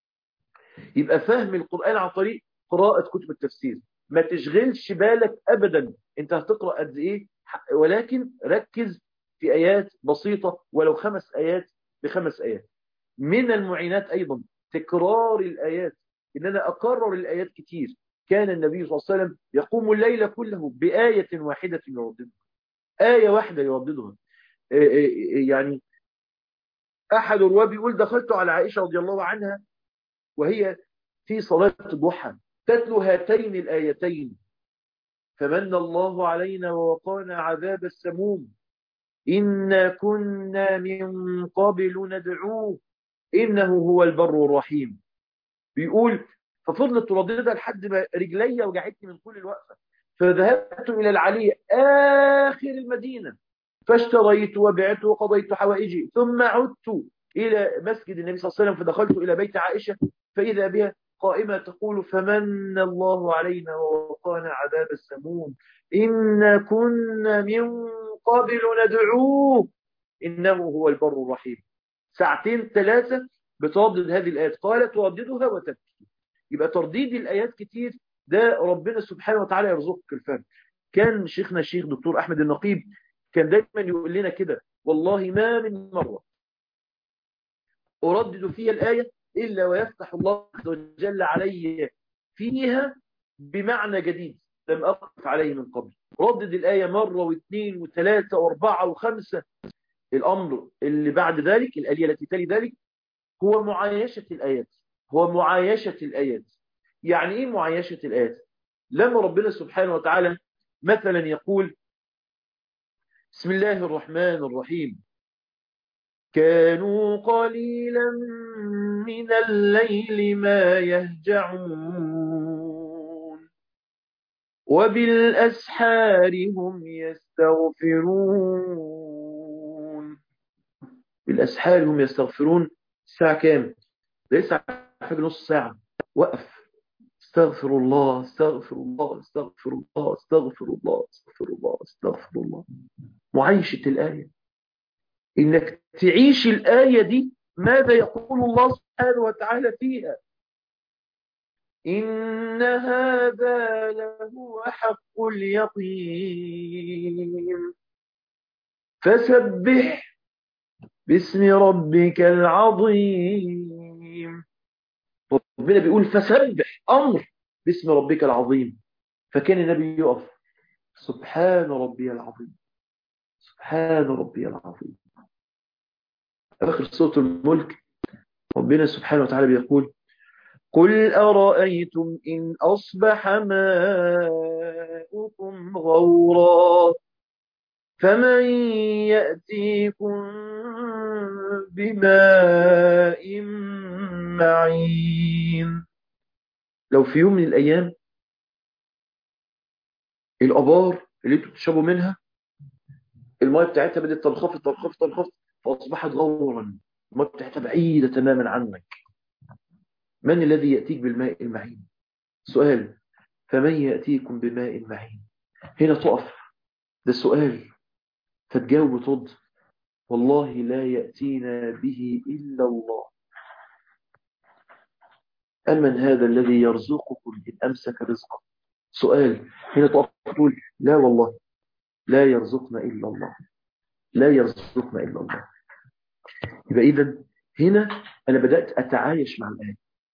يبقى فهم القرآن عن طريق قراءة كتب التفسير ما تشغلش بالك أبدا انت هتقرأ قد ايه ولكن ركز في آيات بسيطة ولو خمس آيات بخمس آيات من المعينات أيضا تكرار الآيات إن أنا أكرر الآيات كتير كان النبي صلى الله عليه وسلم يقوم الليل كله بآية واحدة يرددها آية واحدة يرددها يعني أحد الرواه بيقول دخلت على عائشة رضي الله عنها وهي في صلاة الضحى تتلو هاتين الآيتين فمن الله علينا ووقانا عذاب السموم إنا كنا من قبل ندعوه إنه هو البر الرحيم بيقول ففضلت ترددها لحد ما رجلي وجعتني من طول الوقفة فذهبت إلى العلي آخر المدينة فاشتريت وبعت وقضيت حوائجي ثم عدت إلى مسجد النبي صلى الله عليه وسلم فدخلت إلى بيت عائشة فإذا بها قائمة تقول فمن الله علينا ووقانا عذاب السموم إنا كنا من قبل ندعوه إنه هو البر الرحيم ساعتين ثلاثة بتردد هذه الآيات قالت ترددها وتبكي يبقى ترديد الآيات كتير ده ربنا سبحانه وتعالى يرزقك الفهم كان شيخنا الشيخ دكتور أحمد النقيب كان دايما يقول لنا كده والله ما من مرة أردد فيها الآية إلا ويفتح الله عز وجل علي فيها بمعنى جديد لم أقف عليه من قبل ردد الآية مرة واثنين وثلاثة واربعة وخمسة الأمر اللي بعد ذلك الآية التي تلي ذلك هو معايشة الآيات هو معايشة الآيات يعني إيه معايشة الآيات لما ربنا سبحانه وتعالى مثلا يقول بسم الله الرحمن الرحيم كانوا قليلا من الليل ما يهجعون وبالأسحار هم يستغفرون بالأسحار هم يستغفرون الساعة كام؟ ليس حاجة نص ساعة وقف استغفر الله استغفر الله استغفر الله استغفر الله استغفر الله استغفر الله معيشة الآية إنك تعيش الآية دي ماذا يقول الله سبحانه وتعالى فيها إن هذا لهو حق اليقين فسبح باسم ربك العظيم ربنا بيقول فسبح أمر باسم ربك العظيم فكان النبي يقف سبحان ربي العظيم سبحان ربي العظيم آخر صوت الملك ربنا سبحانه وتعالى بيقول قل أرأيتم إن أصبح ماؤكم غورا فمن يأتيكم بماء معين لو في يوم من الأيام الأبار اللي انتوا بتشربوا منها الماء بتاعتها بدأت تنخفض تنخفض تنخفض فأصبحت غورا الماء بتاعتها بعيدة تماما عنك من الذي يأتيك بالماء المعين سؤال فمن يأتيكم بماء معين هنا تقف ده السؤال فتجاوب وترد والله لا يأتينا به إلا الله أمن هذا الذي يرزقكم إن أمسك رزقه سؤال هنا تقف تقول لا والله لا يرزقنا إلا الله لا يرزقنا إلا الله يبقى إذا هنا أنا بدأت أتعايش مع الآية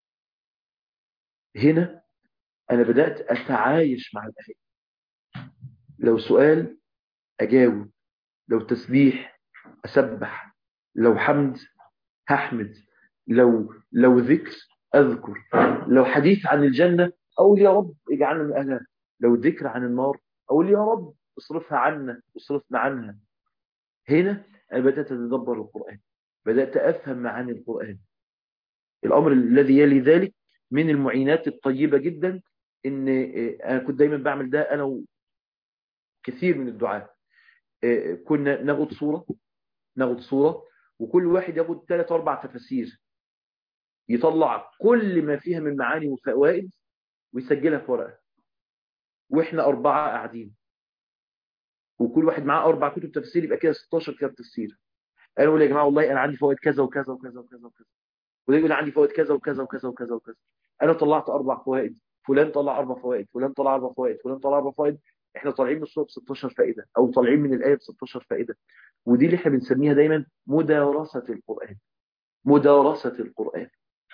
هنا أنا بدأت أتعايش مع الآية لو سؤال أجاوب لو تسبيح أسبح لو حمد هحمد لو لو ذكر أذكر لو حديث عن الجنة أقول يا رب اجعلنا من أهلها لو ذكر عن النار أقول يا رب اصرفها عنا واصرفنا عنها هنا أنا بدأت أتدبر القرآن بدأت أفهم معاني القرآن الأمر الذي يلي ذلك من المعينات الطيبة جدا إن أنا كنت دايما بعمل ده أنا وكثير من الدعاء كنا ناخد صورة ناخد صورة وكل واحد ياخد ثلاث أربع تفاسير يطلع كل ما فيها من معاني وفوائد ويسجلها في ورقة واحنا أربعة قاعدين وكل واحد معاه أربع كتب تفسير يبقى كده 16 كتاب تفسير أنا أقول يا جماعة والله أنا عندي فوائد كذا وكذا وكذا وكذا وكذا وده يقول عندي فوائد كذا وكذا وكذا وكذا وكذا أنا طلعت أربع فوائد فلان طلع أربع فوائد فلان طلع أربع فوائد فلان طلع أربع فوائد احنا طالعين من الصورة ب 16 فائدة أو طالعين من الآية ب 16 فائدة ودي اللي احنا بنسميها دايما مدارسة القرآن مدارسة القرآن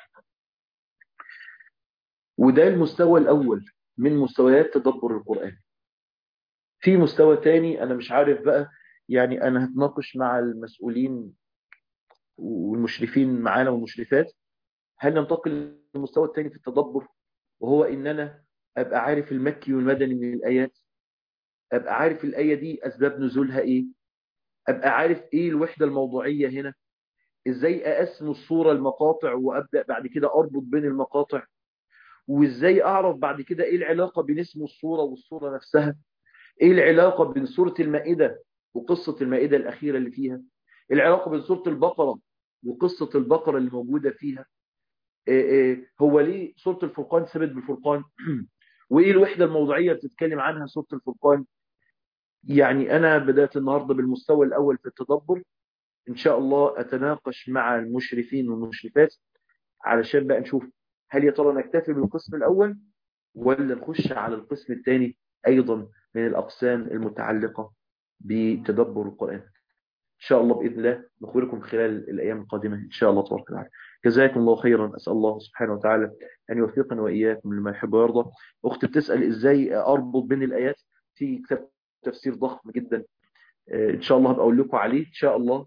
وده المستوى الأول من مستويات تدبر القرآن في مستوى تاني أنا مش عارف بقى يعني أنا هتناقش مع المسؤولين والمشرفين معانا والمشرفات هل ننتقل للمستوى الثاني في التدبر وهو إن أنا أبقى عارف المكي والمدني من الآيات أبقى عارف الآية دي أسباب نزولها إيه أبقى عارف إيه الوحدة الموضوعية هنا إزاي أقسم الصورة المقاطع وأبدأ بعد كده أربط بين المقاطع وإزاي أعرف بعد كده إيه العلاقة بين اسم الصورة والصورة نفسها إيه العلاقة بين سورة المائدة وقصة المائدة الأخيرة اللي فيها العلاقة بين سورة البقرة وقصة البقرة اللي موجودة فيها إيه إيه هو ليه سورة الفرقان ثبت بالفرقان وإيه الوحدة الموضوعية بتتكلم عنها سورة الفرقان يعني أنا بدأت النهاردة بالمستوى الأول في التدبر إن شاء الله أتناقش مع المشرفين والمشرفات علشان بقى نشوف هل يا ترى نكتفي بالقسم الأول ولا نخش على القسم الثاني أيضا من الأقسام المتعلقة بتدبر القرآن إن شاء الله بإذن الله نخبركم خلال الأيام القادمة إن شاء الله تبارك وتعالى جزاكم الله خيرا أسأل الله سبحانه وتعالى أن يوفقنا وإياكم لما يحب ويرضى أختي بتسأل إزاي أربط بين الآيات في كتاب تفسير ضخم جدا إن شاء الله هبقى أقول لكم عليه إن شاء الله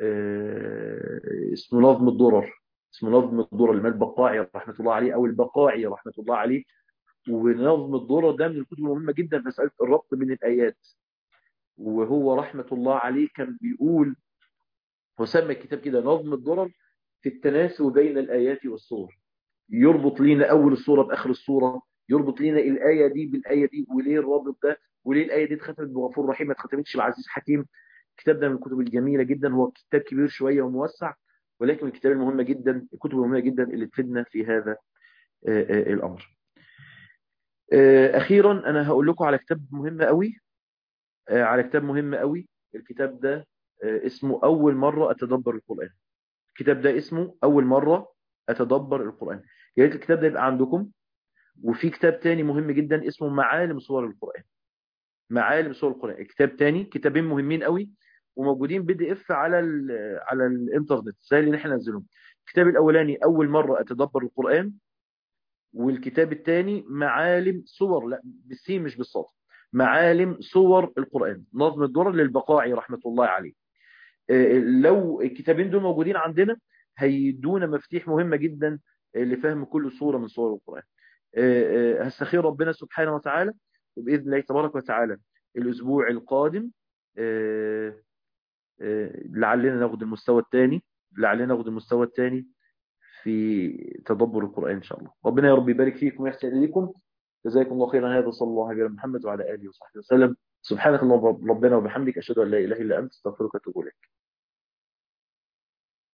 اسمه نظم الضرر اسمه نظم الضرر لما البقاعي رحمة الله عليه أو البقاعي رحمة الله عليه ونظم الضرر ده من الكتب المهمة جدا في مسألة الربط بين الآيات وهو رحمة الله عليه كان بيقول وسمى الكتاب كده نظم الضرر في التناسب بين الآيات والصور يربط لينا أول الصورة بآخر الصورة يربط لينا الآية دي بالآية دي وليه الرابط ده وليه الآية دي اتختمت بغفور رحيم ما اتختمتش بعزيز حكيم الكتاب ده من الكتب الجميلة جدا هو كتاب كبير شوية وموسع ولكن من الكتاب المهمة جدا الكتب المهمة جدا اللي تفيدنا في هذا الأمر أخيرا أنا هقول لكم على كتاب مهم قوي على كتاب مهم قوي الكتاب ده اسمه أول مرة أتدبر القرآن الكتاب ده اسمه أول مرة أتدبر القرآن يا ريت الكتاب ده يبقى عندكم وفي كتاب تاني مهم جدا اسمه معالم صور القرآن معالم صور القرآن كتاب تاني كتابين مهمين قوي وموجودين بي دي اف على ال على الانترنت زي اللي احنا ننزلهم الكتاب الاولاني اول مره اتدبر القران والكتاب الثاني معالم صور لا بالسين مش بالصاد معالم صور القران نظم الدرر للبقاعي رحمه الله عليه لو الكتابين دول موجودين عندنا هيدونا مفاتيح مهمه جدا اللي فهم كل صورة من صور القرآن هستخير ربنا سبحانه وتعالى وبإذن الله تبارك وتعالى الأسبوع القادم لعلنا ناخد المستوى الثاني لعلنا ناخد المستوى الثاني في تدبر القرآن إن شاء الله ربنا يا رب يبارك فيكم ويحسن إليكم جزاكم الله خيرا هذا صلى الله على محمد وعلى آله وصحبه وسلم سبحانك اللهم ربنا وبحمدك أشهد أن لا إله إلا أنت استغفرك وأتوب إليك